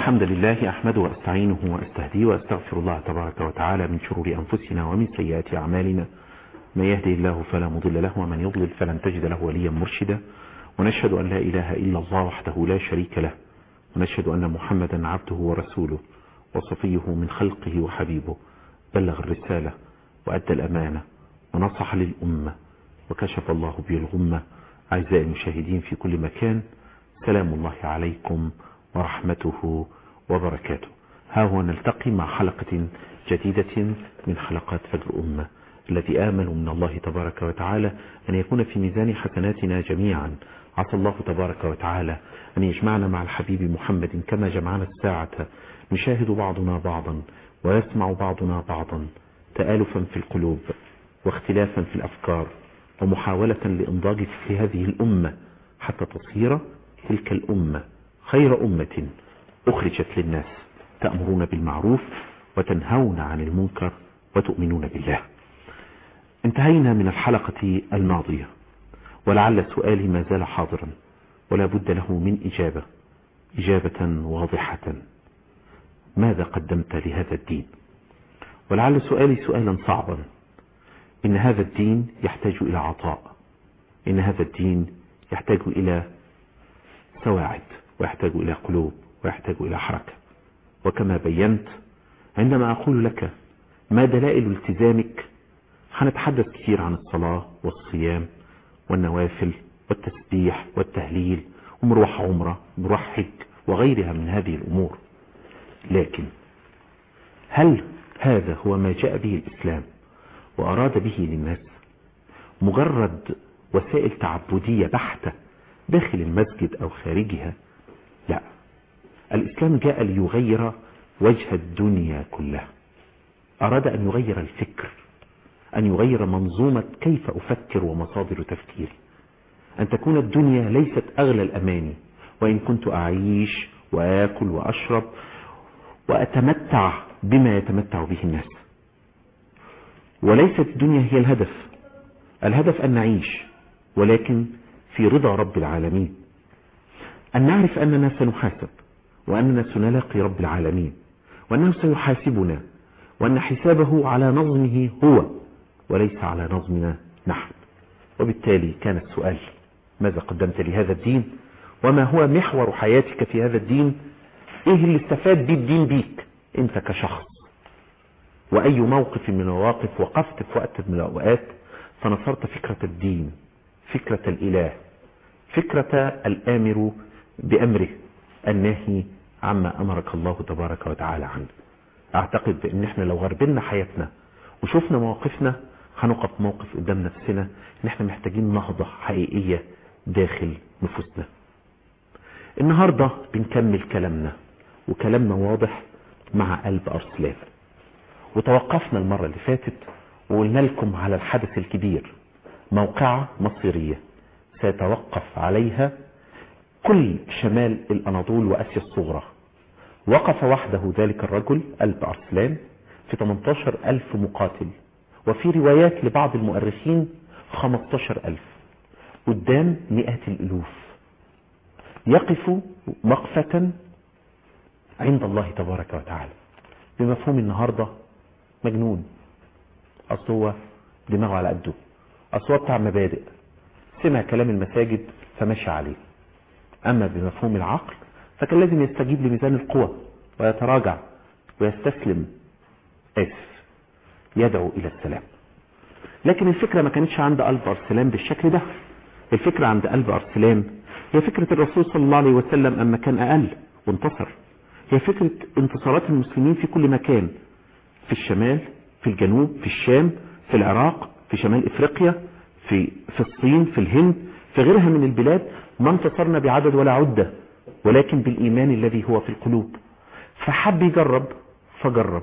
الحمد لله أحمده وأستعينه وأستهديه وأستغفر الله تبارك وتعالى من شرور أنفسنا ومن سيئات أعمالنا من يهدي الله فلا مضل له ومن يضلل فلن تجد له وليا مرشدا ونشهد أن لا إله إلا الله وحده لا شريك له ونشهد أن محمدا عبده ورسوله وصفيه من خلقه وحبيبه بلغ الرسالة وأدى الأمانة ونصح للأمة وكشف الله به الغمة أعزائي المشاهدين في كل مكان سلام الله عليكم ورحمته وبركاته ها هو نلتقي مع حلقة جديدة من حلقات فجر أمة التي آمل من الله تبارك وتعالى أن يكون في ميزان حسناتنا جميعا عسى الله تبارك وتعالى أن يجمعنا مع الحبيب محمد كما جمعنا الساعة نشاهد بعضنا بعضا ويسمع بعضنا بعضا تآلفا في القلوب واختلافا في الأفكار ومحاولة لإنضاج في هذه الأمة حتى تصير تلك الأمة خير أمة أخرجت للناس تأمرون بالمعروف وتنهون عن المنكر وتؤمنون بالله انتهينا من الحلقة الماضية ولعل سؤالي ما زال حاضرا ولا بد له من إجابة إجابة واضحة ماذا قدمت لهذا الدين ولعل سؤالي سؤالا صعبا إن هذا الدين يحتاج إلى عطاء إن هذا الدين يحتاج إلى سواعد ويحتاج إلى قلوب ويحتاج إلى حركة وكما بينت عندما أقول لك ما دلائل التزامك هنتحدث كثير عن الصلاة والصيام والنوافل والتسبيح والتهليل ومروح عمرة مروح حج وغيرها من هذه الأمور لكن هل هذا هو ما جاء به الإسلام وأراد به للناس مجرد وسائل تعبدية بحتة داخل المسجد أو خارجها لا الإسلام جاء ليغير وجه الدنيا كلها أراد أن يغير الفكر أن يغير منظومة كيف أفكر ومصادر تفكيري أن تكون الدنيا ليست أغلى الأماني وإن كنت أعيش وآكل وأشرب وأتمتع بما يتمتع به الناس وليست الدنيا هي الهدف الهدف أن نعيش ولكن في رضا رب العالمين أن نعرف أننا سنحاسب وأننا سنلاقي رب العالمين وأنه سيحاسبنا وأن حسابه على نظمه هو وليس على نظمنا نحن وبالتالي كان السؤال ماذا قدمت لهذا الدين وما هو محور حياتك في هذا الدين ايه اللي استفاد بيه الدين بيك انت كشخص واي موقف من المواقف وقفت في وقت من الاوقات فنصرت فكرة الدين فكرة الاله فكرة الامر بامره الناهي عما امرك الله تبارك وتعالى عنه اعتقد ان احنا لو غربلنا حياتنا وشفنا مواقفنا هنقف موقف قدام نفسنا ان احنا محتاجين نهضة حقيقية داخل نفوسنا النهاردة بنكمل كلامنا وكلامنا واضح مع قلب أرسلان وتوقفنا المرة اللي فاتت وقلنا لكم على الحدث الكبير موقعة مصيرية سيتوقف عليها كل شمال الأناضول وأسيا الصغرى وقف وحده ذلك الرجل قلب أرسلان في 18 ألف مقاتل وفي روايات لبعض المؤرخين 15 ألف قدام مئات الألوف يقف وقفة عند الله تبارك وتعالى بمفهوم النهاردة مجنون أصل هو دماغه على قده أصل هو بتاع مبادئ سمع كلام المساجد فمشى عليه أما بمفهوم العقل فكان لازم يستجيب لميزان القوى ويتراجع ويستسلم آسف يدعو إلى السلام لكن الفكرة ما كانتش عند قلب أرسلان بالشكل ده الفكرة عند قلب أرسلان هي فكرة الرسول صلى الله عليه وسلم أما كان أقل وانتصر هي فكرة انتصارات المسلمين في كل مكان في الشمال في الجنوب في الشام في العراق في شمال إفريقيا في, في الصين في الهند في غيرها من البلاد ما انتصرنا بعدد ولا عدة ولكن بالإيمان الذي هو في القلوب فحب يجرب فجرب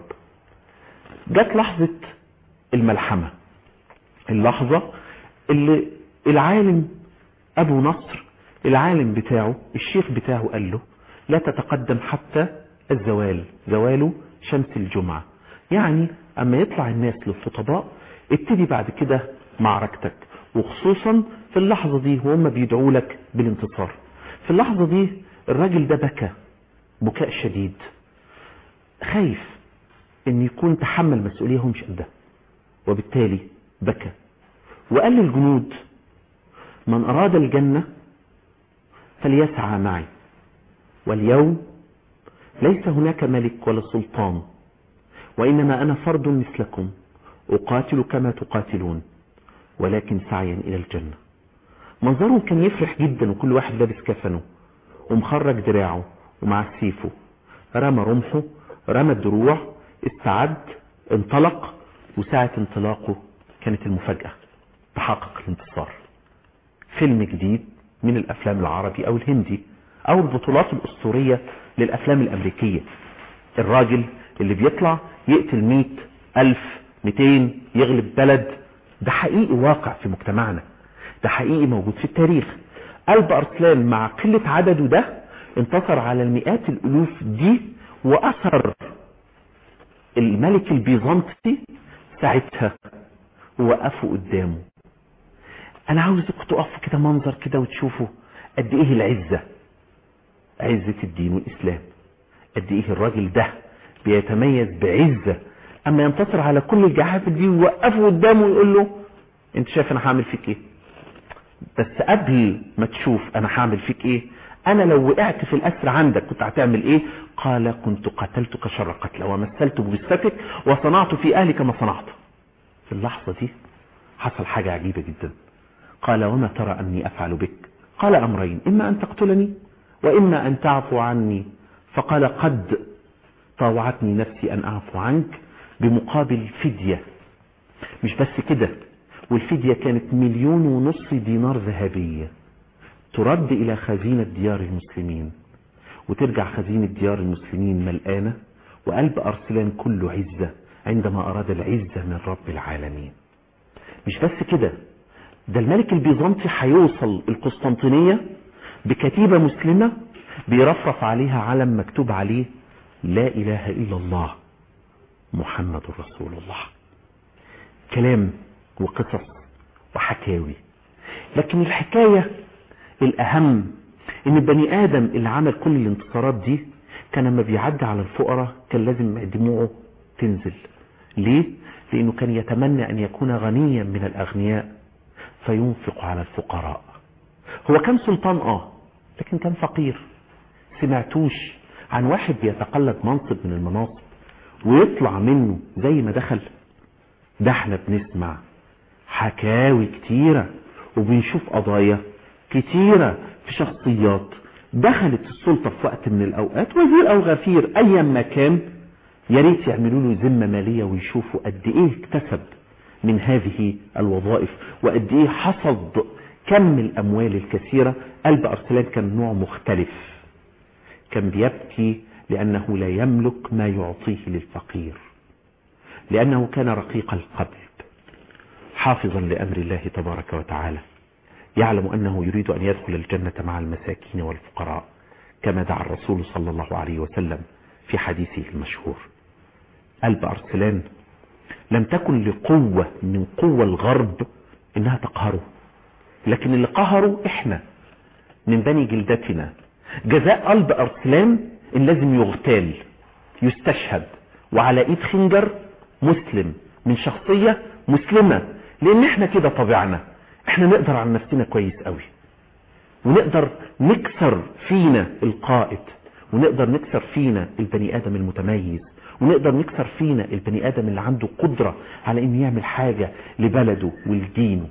جت لحظة الملحمة اللحظة اللي العالم أبو نصر العالم بتاعه الشيخ بتاعه قال له لا تتقدم حتى الزوال زوال شمس الجمعة يعني أما يطلع الناس للخطباء ابتدي بعد كده معركتك وخصوصا في اللحظة دي وهم بيدعوا لك بالانتصار في اللحظة دي الراجل ده بكى بكاء شديد خايف ان يكون تحمل مسؤولية هو مش قدها وبالتالي بكى وقال للجنود من اراد الجنة فليسعى معي واليوم ليس هناك ملك ولا سلطان وإنما أنا فرد مثلكم أقاتل كما تقاتلون ولكن سعيا إلى الجنة منظرهم كان يفرح جدا وكل واحد لابس كفنه ومخرج دراعه ومع سيفه رمى رمحه رمى الدروع استعد انطلق وساعة انطلاقه كانت المفاجأة تحقق الانتصار فيلم جديد من الأفلام العربي أو الهندي أو البطولات الأسطورية للأفلام الأمريكية الراجل اللي بيطلع يقتل مئة ألف مئتين يغلب بلد ده حقيقي واقع في مجتمعنا ده حقيقي موجود في التاريخ قلب أرسلان مع قلة عدده ده انتصر على المئات الألوف دي وأثر الملك البيزنطي ساعتها ووقفوا قدامه انا عاوزك تقفوا كده منظر كده وتشوفوا قد ايه العزة عزة الدين والاسلام قد ايه الراجل ده بيتميز بعزة اما ينتصر على كل الجحافل دي ويوقفه قدامه ويقول له انت شايف انا هعمل فيك ايه بس قبل ما تشوف انا هعمل فيك ايه انا لو وقعت في الاسر عندك كنت هتعمل ايه قال كنت قتلتك شر قتلى ومثلت بجثتك وصنعت في اهلك ما صنعت في اللحظة دي حصل حاجة عجيبة جدا قال وما ترى أني أفعل بك قال أمرين إما أن تقتلني وإما أن تعفو عني فقال قد طاوعتني نفسي أن أعفو عنك بمقابل فدية مش بس كده والفدية كانت مليون ونص دينار ذهبية ترد إلى خزينة ديار المسلمين وترجع خزينة ديار المسلمين ملآنة وقلب أرسلان كله عزة عندما أراد العزة من رب العالمين مش بس كده ده الملك البيزنطي هيوصل القسطنطينية بكتيبة مسلمة بيرفرف عليها علم مكتوب عليه لا إله إلا الله محمد رسول الله كلام وقصص وحكاوي لكن الحكاية الأهم إن البني آدم اللي عمل كل الانتصارات دي كان لما بيعدي على الفقراء كان لازم دموعه تنزل ليه؟ لأنه كان يتمنى أن يكون غنيا من الأغنياء فينفق على الفقراء هو كان سلطان آه لكن كان فقير سمعتوش عن واحد بيتقلد منصب من المناصب ويطلع منه زي ما دخل ده احنا بنسمع حكاوي كتيرة وبنشوف قضايا كتيرة في شخصيات دخلت السلطة في وقت من الأوقات وزير أو غفير أيا ما كان يا ريت يعملوا له ذمة مالية ويشوفوا قد إيه اكتسب من هذه الوظائف وقد إيه حصد كم الأموال الكثيرة قلب أرسلان كان نوع مختلف كان بيبكي لأنه لا يملك ما يعطيه للفقير لأنه كان رقيق القلب حافظا لأمر الله تبارك وتعالى يعلم أنه يريد أن يدخل الجنة مع المساكين والفقراء كما دعا الرسول صلى الله عليه وسلم في حديثه المشهور قلب أرسلان لم تكن لقوة من قوة الغرب إنها تقهره لكن اللي قهروا إحنا من بني جلدتنا جزاء قلب أرسلان إن لازم يغتال يستشهد وعلى إيد خنجر مسلم من شخصية مسلمة لأن إحنا كده طبيعنا إحنا نقدر على نفسنا كويس قوي ونقدر نكسر فينا القائد ونقدر نكسر فينا البني آدم المتميز ونقدر نكسر فينا البني آدم اللي عنده قدرة على إنه يعمل حاجة لبلده ولدينه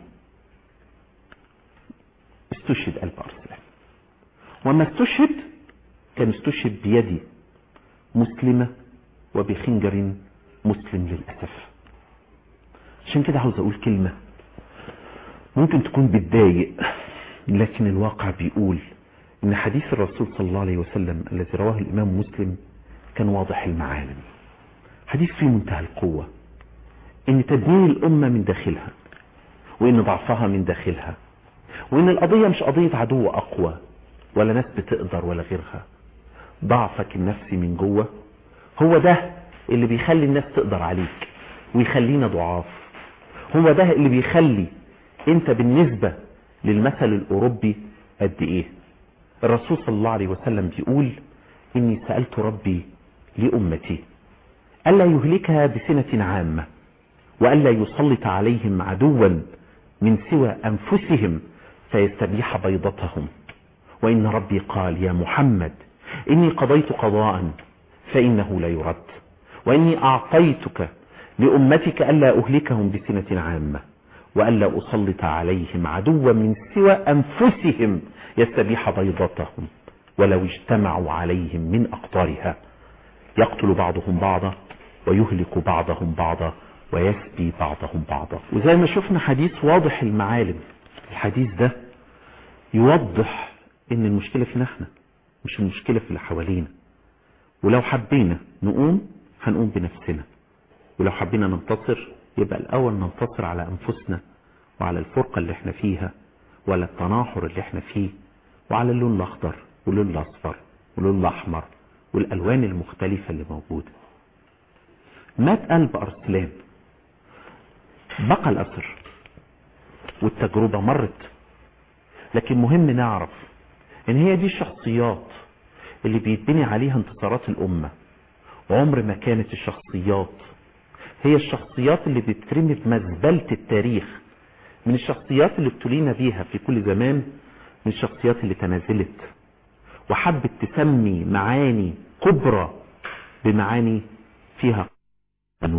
استشهد قلب أرسلان وما استشهد كان استشهد بيدي مسلمة وبخنجر مسلم للأسف عشان كده عاوز أقول كلمة ممكن تكون بتضايق لكن الواقع بيقول ان حديث الرسول صلى الله عليه وسلم الذي رواه الامام مسلم كان واضح المعالم حديث فيه منتهى القوة ان تدمير الامة من داخلها وان ضعفها من داخلها وان القضية مش قضية عدو اقوى ولا ناس بتقدر ولا غيرها ضعفك النفسي من جوه هو ده اللي بيخلي الناس تقدر عليك ويخلينا ضعاف هو ده اللي بيخلي انت بالنسبة للمثل الاوروبي قد ايه الرسول صلى الله عليه وسلم بيقول إني سألت ربي لأمتي ألا يهلكها بسنة عامة وألا يسلط عليهم عدوا من سوى أنفسهم فيستبيح بيضتهم وإن ربي قال يا محمد إني قضيت قضاء فإنه لا يرد وإني أعطيتك لأمتك ألا أهلكهم بسنة عامة وألا أسلط عليهم عدوا من سوى أنفسهم يستبيح بيضتهم ولو اجتمعوا عليهم من أقطارها يقتل بعضهم بعضا ويهلك بعضهم بعضا ويسبي بعضهم بعضا وزي ما شفنا حديث واضح المعالم الحديث ده يوضح ان المشكلة فينا احنا مش المشكلة في اللي حوالينا ولو حبينا نقوم هنقوم بنفسنا ولو حبينا ننتصر يبقى الاول ننتصر على انفسنا وعلى الفرقة اللي احنا فيها وعلى التناحر اللي احنا فيه وعلى اللون الاخضر واللون الاصفر واللون الاحمر والالوان المختلفة اللي موجودة مات قلب ارسلان بقى الاثر والتجربة مرت لكن مهم نعرف ان هي دي الشخصيات اللي بيتبني عليها انتصارات الامة وعمر ما كانت الشخصيات هي الشخصيات اللي بترمي في مزبلة التاريخ من الشخصيات اللي ابتلينا بيها في كل زمان من الشخصيات اللي تنازلت وحبت تسمي معاني كبرى بمعاني فيها قانون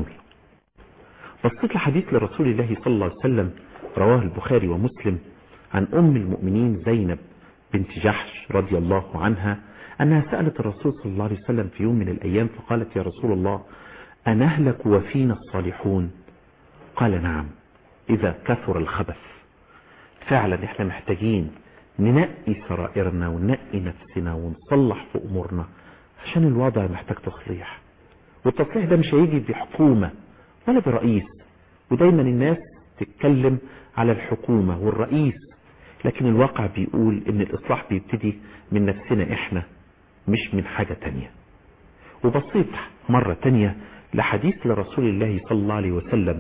بصيت لحديث لرسول الله صلى الله عليه وسلم رواه البخاري ومسلم عن أم المؤمنين زينب بنت جحش رضي الله عنها أنها سألت الرسول صلى الله عليه وسلم في يوم من الأيام فقالت يا رسول الله أنهلك وفينا الصالحون قال نعم إذا كثر الخبث فعلا احنا محتاجين ننقي سرائرنا وننقي نفسنا ونصلح في أمورنا عشان الوضع محتاج تصليح والتصليح ده مش هيجي بحكومة ولا برئيس ودايما الناس تتكلم على الحكومة والرئيس لكن الواقع بيقول ان الاصلاح بيبتدي من نفسنا احنا مش من حاجة تانية وبصيت مرة تانية لحديث لرسول الله صلى الله عليه وسلم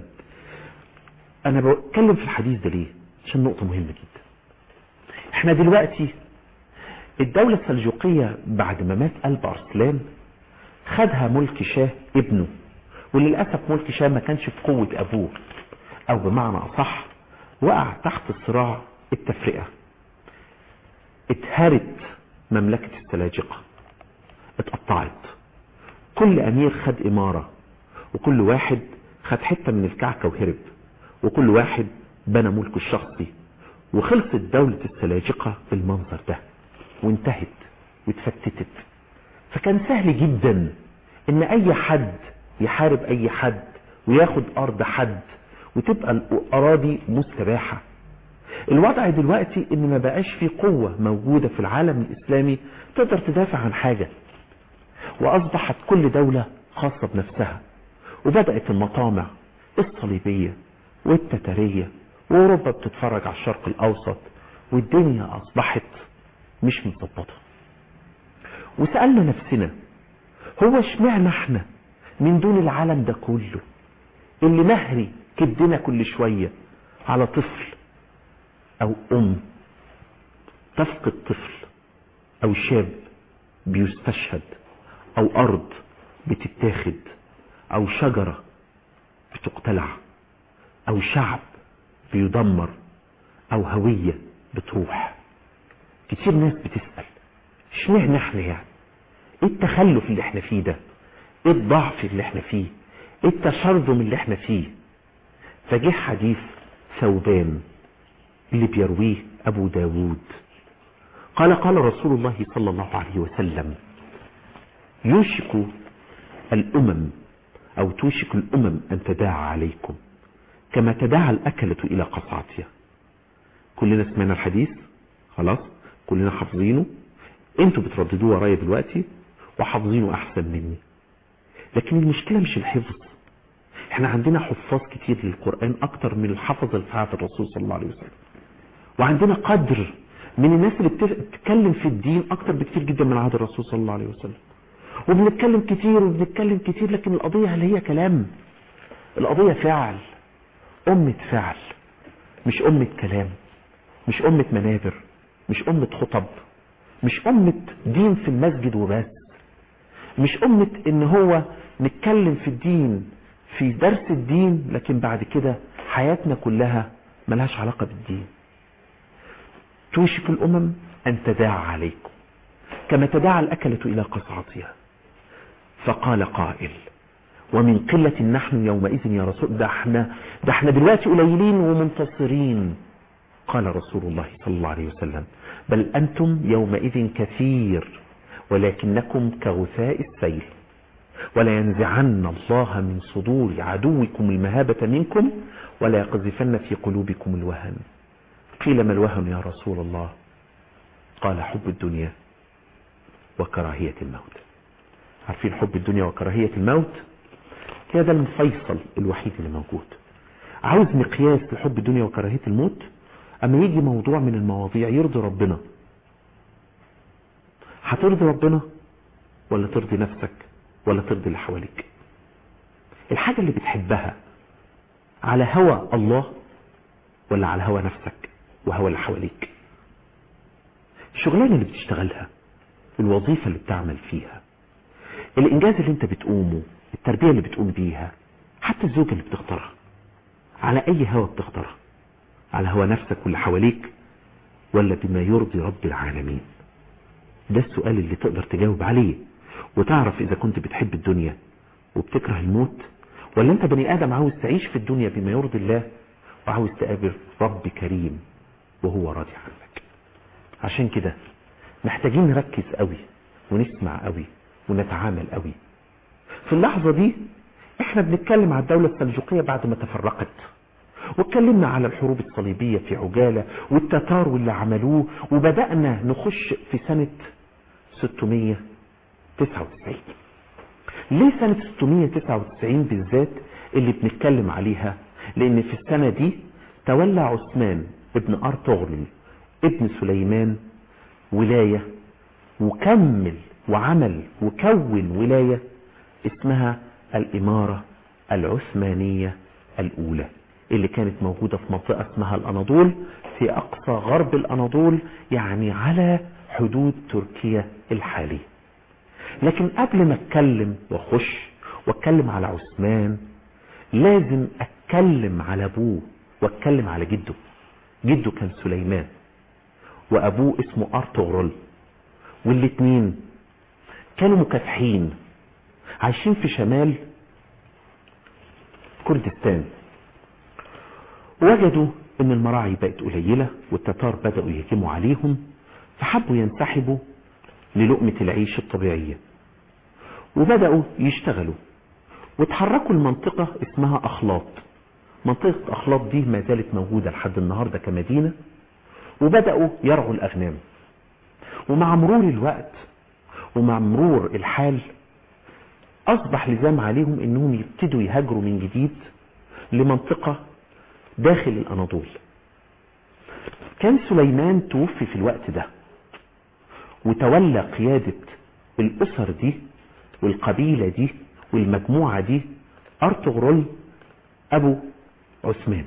انا بتكلم في الحديث ده ليه عشان نقطة مهمة جدا احنا دلوقتي الدولة السلجوقية بعد ما مات قلب ارسلان خدها ملك شاه ابنه وللأسف ملك شاه ما كانش في قوة ابوه او بمعنى اصح وقع تحت صراع التفرقة اتهرت مملكة السلاجقة اتقطعت كل امير خد امارة وكل واحد خد حتة من الكعكة وهرب وكل واحد بنى ملكه الشخصي وخلصت دولة السلاجقة بالمنظر ده وانتهت واتفتتت فكان سهل جدا ان اي حد يحارب اي حد وياخد ارض حد وتبقى الاراضي مستباحة الوضع دلوقتي ان ما بقاش في قوة موجودة في العالم الاسلامي تقدر تدافع عن حاجة واصبحت كل دولة خاصة بنفسها وبدأت المطامع الصليبية والتتارية واوروبا بتتفرج على الشرق الاوسط والدنيا اصبحت مش متظبطة وسألنا نفسنا هو اشمعنا احنا من دون العالم ده كله اللي نهري كبدنا كل شوية على طفل او ام تفقد طفل او شاب بيستشهد او ارض بتتاخد او شجرة بتقتلع او شعب بيدمر او هوية بتروح كتير ناس بتسأل اشمعنى احنا يعني ايه التخلف اللي احنا فيه ده ايه الضعف اللي احنا فيه ايه التشرذم اللي احنا فيه فجه حديث ثوبان اللي بيرويه ابو داود قال قال رسول الله صلى الله عليه وسلم يوشك الامم او توشك الامم ان تداعى عليكم كما تداعى الاكلة الى قصعتها كلنا سمعنا الحديث خلاص كلنا حافظينه انتوا بترددوه ورايا دلوقتي وحافظينه احسن مني لكن المشكلة مش الحفظ احنا عندنا حفاظ كتير للقرآن اكتر من الحفظ بتاعة الرسول صلى الله عليه وسلم وعندنا قدر من الناس اللي بتتكلم في الدين اكتر بكتير جدا من عهد الرسول صلى الله عليه وسلم وبنتكلم كتير وبنتكلم كتير لكن القضية هل هي كلام القضية فعل أمة فعل مش أمة كلام مش أمة منابر مش أمة خطب مش أمة دين في المسجد وبس مش أمة ان هو نتكلم في الدين في درس الدين لكن بعد كده حياتنا كلها ملهاش علاقة بالدين توشك الأمم أن تداعى عليكم كما تداعى الأكلة إلى قصعتها فقال قائل ومن قلة نحن يومئذ يا رسول ده احنا, ده احنا دلوقتي قليلين ومنتصرين قال رسول الله صلى الله عليه وسلم بل أنتم يومئذ كثير ولكنكم كغثاء السيل ولا ينزعن الله من صدور عدوكم المهابة منكم ولا يقذفن في قلوبكم الوهن قيل ما الوهن يا رسول الله قال حب الدنيا وكراهية الموت عارفين حب الدنيا وكراهية الموت هي ده الفيصل الوحيد اللي موجود عاوز مقياس لحب الدنيا وكراهية الموت اما يجي موضوع من المواضيع يرضي ربنا هترضي ربنا ولا ترضي نفسك ولا ترضي اللي حواليك الحاجة اللي بتحبها على هوى الله ولا على هوى نفسك وهوى اللي حواليك الشغلانة اللي بتشتغلها الوظيفة اللي بتعمل فيها الانجاز اللي انت بتقومه التربية اللي بتقوم بيها حتى الزوجة اللي بتختارها على اي هوى بتختارها على هوى نفسك واللي حواليك ولا بما يرضي رب العالمين ده السؤال اللي تقدر تجاوب عليه وتعرف اذا كنت بتحب الدنيا وبتكره الموت ولا انت بني ادم عاوز تعيش في الدنيا بما يرضي الله وعاوز تقابل رب كريم وهو راضي عنك عشان كده محتاجين نركز قوي ونسمع قوي ونتعامل قوي في اللحظة دي احنا بنتكلم على الدولة السلجوقية بعد ما تفرقت واتكلمنا على الحروب الصليبية في عجالة والتتار واللي عملوه وبدأنا نخش في سنة 699 ليه سنة 699 بالذات اللي بنتكلم عليها لان في السنة دي تولى عثمان ابن ارطغرل ابن سليمان ولاية وكمل وعمل وكون ولاية اسمها الامارة العثمانية الاولى اللي كانت موجودة في منطقة اسمها الاناضول في اقصى غرب الاناضول يعني على حدود تركيا الحالية لكن قبل ما اتكلم واخش واتكلم على عثمان لازم اتكلم على ابوه واتكلم على جده جده كان سليمان وابوه اسمه ارطغرل والاتنين كانوا مكافحين عايشين في شمال كردستان وجدوا ان المراعي بقت قليلة والتتار بدأوا يهجموا عليهم فحبوا ينسحبوا للقمة العيش الطبيعية وبدأوا يشتغلوا وتحركوا المنطقة اسمها أخلاط منطقة أخلاط دي ما زالت موجودة لحد النهاردة كمدينة وبدأوا يرعوا الأغنام ومع مرور الوقت ومع مرور الحال أصبح لزام عليهم أنهم يبتدوا يهاجروا من جديد لمنطقة داخل الأناضول كان سليمان توفي في الوقت ده وتولى قيادة الأسر دي والقبيلة دي والمجموعة دي أرطغرل أبو عثمان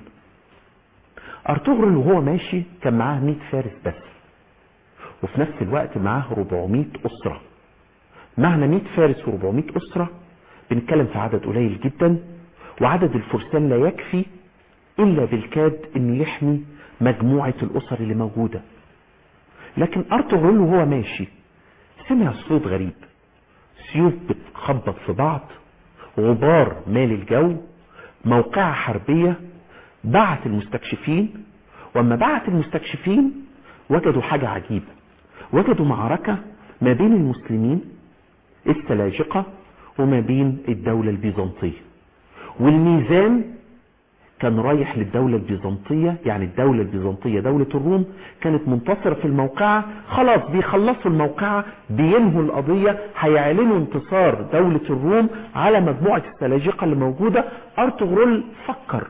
أرطغرل وهو ماشي كان معاه 100 فارس بس وفي نفس الوقت معاه 400 أسرة معنى 100 فارس و400 أسرة بنتكلم في عدد قليل جدا وعدد الفرسان لا يكفي إلا بالكاد إنه يحمي مجموعة الأسر اللي موجودة لكن أرطغرل وهو ماشي سمع صوت غريب سيوف بتخبط في بعض غبار مال الجو موقعة حربية بعت المستكشفين وما بعت المستكشفين وجدوا حاجة عجيبة وجدوا معركة ما بين المسلمين السلاجقة وما بين الدولة البيزنطية والميزان كان رايح للدولة البيزنطية يعني الدولة البيزنطية دولة الروم كانت منتصرة في الموقعة خلاص بيخلصوا الموقعة بينهوا القضية هيعلنوا انتصار دولة الروم على مجموعة السلاجقة اللي موجودة ارطغرل فكر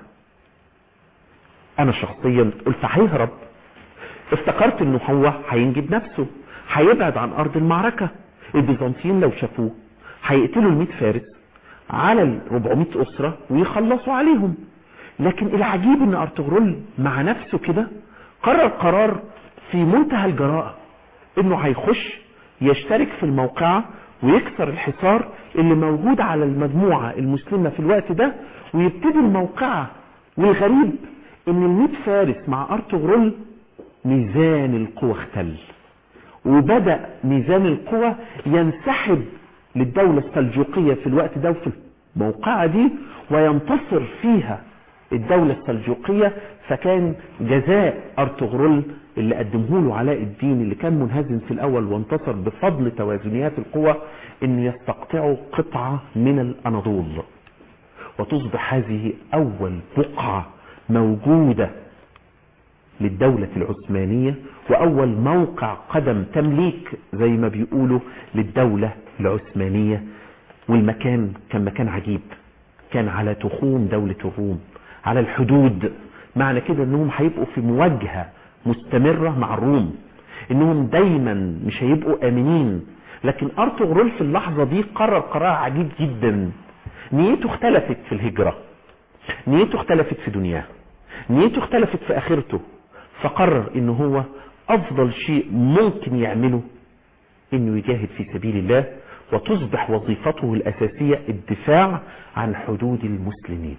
انا شخصيا قلت هيهرب افتكرت انه هو هينجب نفسه هيبعد عن ارض المعركة البيزنطيين لو شافوه هيقتلوا ال فارس على ال 400 اسرة ويخلصوا عليهم لكن العجيب ان ارطغرل مع نفسه كده قرر قرار في منتهى الجراءة انه هيخش يشترك في الموقعة ويكسر الحصار اللي موجود على المجموعة المسلمة في الوقت ده ويبتدي الموقعة والغريب ان الميت فارس مع ارطغرل ميزان القوى اختل وبدأ ميزان القوى ينسحب للدولة السلجوقية في الوقت ده وفي الموقعة دي وينتصر فيها الدولة السلجوقية فكان جزاء أرطغرل اللي قدمه له علاء الدين اللي كان منهزم في الأول وانتصر بفضل توازنيات القوى أن يستقطعوا قطعة من الأناضول وتصبح هذه أول بقعة موجودة للدولة العثمانية وأول موقع قدم تمليك زي ما بيقولوا للدولة العثمانية والمكان كان مكان عجيب كان على تخوم دولة الروم على الحدود معنى كده انهم هيبقوا في مواجهة مستمرة مع الروم انهم دايما مش هيبقوا امنين لكن ارطغرل في اللحظة دي قرر قرار عجيب جدا نيته اختلفت في الهجرة نيته اختلفت في دنياه نيته اختلفت في اخرته فقرر ان هو افضل شيء ممكن يعمله انه يجاهد في سبيل الله وتصبح وظيفته الاساسية الدفاع عن حدود المسلمين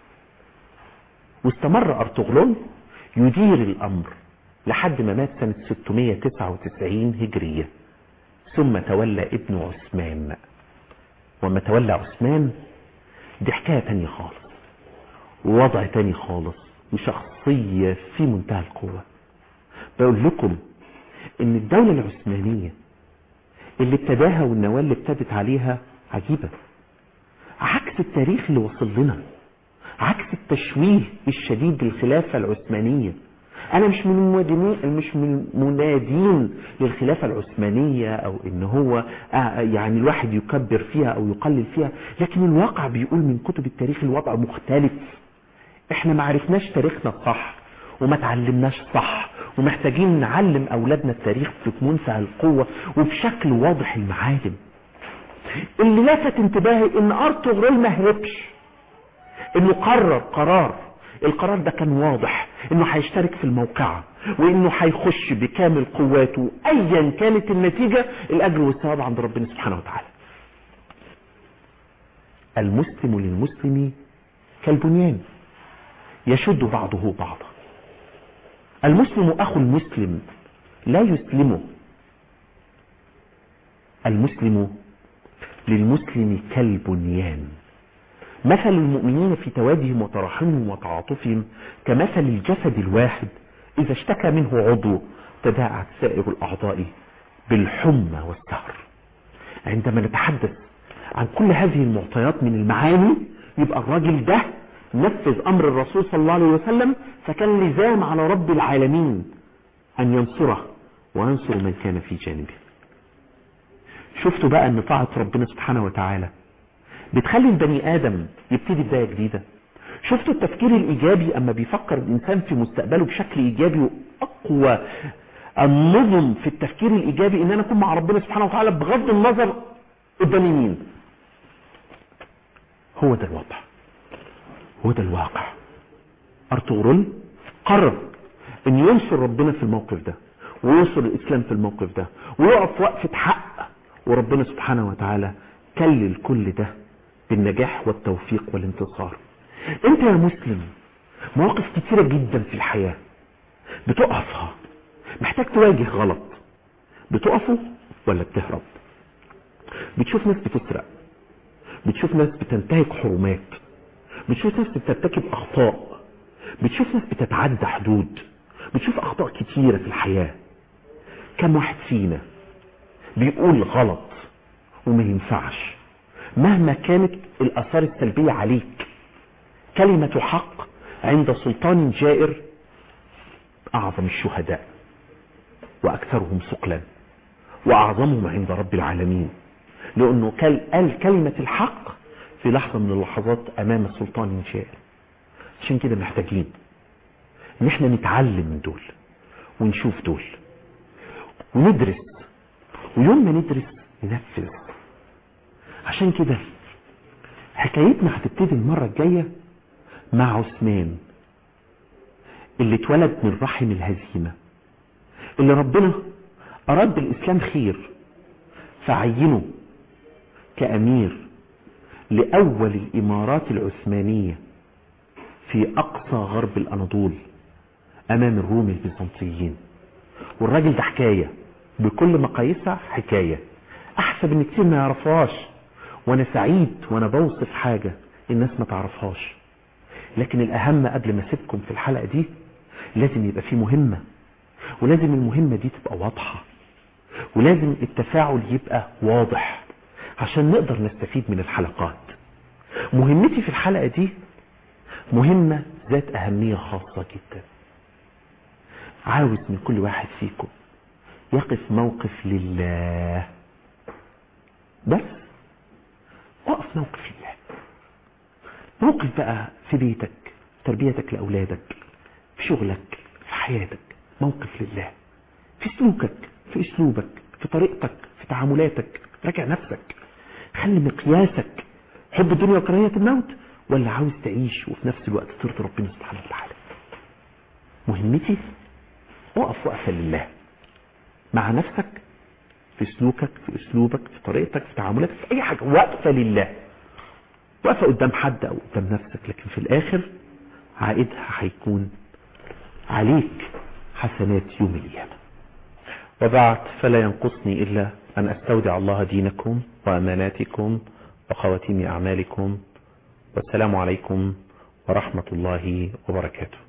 واستمر ارطغرل يدير الامر لحد ما مات سنة 699 هجرية ثم تولى ابن عثمان وما تولى عثمان دي حكاية تانية خالص ووضع تاني خالص وشخصية في منتهى القوة بقول لكم ان الدولة العثمانية اللي ابتداها والنواة اللي ابتدت عليها عجيبة عكس التاريخ اللي وصل لنا عكس التشويه الشديد للخلافة العثمانية انا مش من المنادين مش من منادين للخلافة العثمانية او ان هو يعني الواحد يكبر فيها او يقلل فيها لكن الواقع بيقول من كتب التاريخ الوضع مختلف احنا ما عرفناش تاريخنا الصح وما تعلمناش صح ومحتاجين نعلم اولادنا التاريخ بمنتهى القوة وبشكل واضح المعالم اللي لفت انتباهي ان ارطغرل ما هربش انه قرر قرار القرار ده كان واضح انه هيشترك في الموقعة وانه هيخش بكامل قواته ايا كانت النتيجة الاجر والثواب عند ربنا سبحانه وتعالى المسلم للمسلم كالبنيان يشد بعضه بعضا المسلم اخو المسلم لا يسلمه المسلم للمسلم كالبنيان مثل المؤمنين في توادهم وتراحمهم وتعاطفهم كمثل الجسد الواحد إذا اشتكى منه عضو تداعت سائر الأعضاء بالحمى والسهر عندما نتحدث عن كل هذه المعطيات من المعاني يبقى الراجل ده نفذ أمر الرسول صلى الله عليه وسلم فكان لزام على رب العالمين أن ينصره وينصر من كان في جانبه شفتوا بقى أن طاعة ربنا سبحانه وتعالى بتخلي البني آدم يبتدي بداية جديدة شفتوا التفكير الإيجابي أما بيفكر الإنسان في مستقبله بشكل إيجابي وأقوى النظم في التفكير الإيجابي إن أنا أكون مع ربنا سبحانه وتعالى بغض النظر قدام مين هو ده الوضع هو ده الواقع أرطغرل قرر أن ينصر ربنا في الموقف ده وينصر الإسلام في الموقف ده ويقف وقفة حق وربنا سبحانه وتعالى كلل كل ده بالنجاح والتوفيق والانتصار انت يا مسلم مواقف كتيرة جدا في الحياة بتقفها محتاج تواجه غلط بتقفه ولا بتهرب بتشوف ناس بتسرق بتشوف ناس بتنتهك حرمات بتشوف ناس بترتكب اخطاء بتشوف ناس بتتعدى حدود بتشوف اخطاء كتيرة في الحياة كم واحد فينا بيقول غلط وما ينفعش مهما كانت الاثار السلبية عليك كلمة حق عند سلطان جائر اعظم الشهداء واكثرهم ثقلا واعظمهم عند رب العالمين لانه قال كلمة الحق في لحظة من اللحظات امام سلطان جائر عشان كده محتاجين ان احنا نتعلم من دول ونشوف دول وندرس ويوم ما ندرس ننفذ عشان كده حكايتنا هتبتدي المرة الجاية مع عثمان اللي اتولد من رحم الهزيمة اللي ربنا أراد بالإسلام خير فعينه كأمير لأول الإمارات العثمانية في أقصى غرب الأناضول أمام الروم البيزنطيين والراجل ده حكاية بكل مقاييسها حكاية أحسب إن كتير ما يعرفهاش وأنا سعيد وأنا بوصف حاجة الناس ما تعرفهاش لكن الأهم قبل ما أسيبكم في الحلقة دي لازم يبقى في مهمة ولازم المهمة دي تبقى واضحة ولازم التفاعل يبقى واضح عشان نقدر نستفيد من الحلقات مهمتي في الحلقة دي مهمة ذات أهمية خاصة جدا عاوز من كل واحد فيكم يقف موقف لله بس وقف موقف لله موقف بقى في بيتك تربيتك لأولادك في شغلك في حياتك موقف لله في سلوكك في اسلوبك في طريقتك في تعاملاتك راجع نفسك خلي مقياسك حب الدنيا وكراهية الموت ولا عاوز تعيش وفي نفس الوقت ترضي ربنا سبحانه وتعالى مهمتي وقف وقفة لله مع نفسك في سلوكك في اسلوبك في طريقتك في تعاملاتك في اي حاجة وقفة لله وقفة قدام حد او قدام نفسك لكن في الاخر عائدها هيكون عليك حسنات يوم القيامة وبعد فلا ينقصني إلا أن أستودع الله دينكم وأماناتكم وخواتيم أعمالكم والسلام عليكم ورحمة الله وبركاته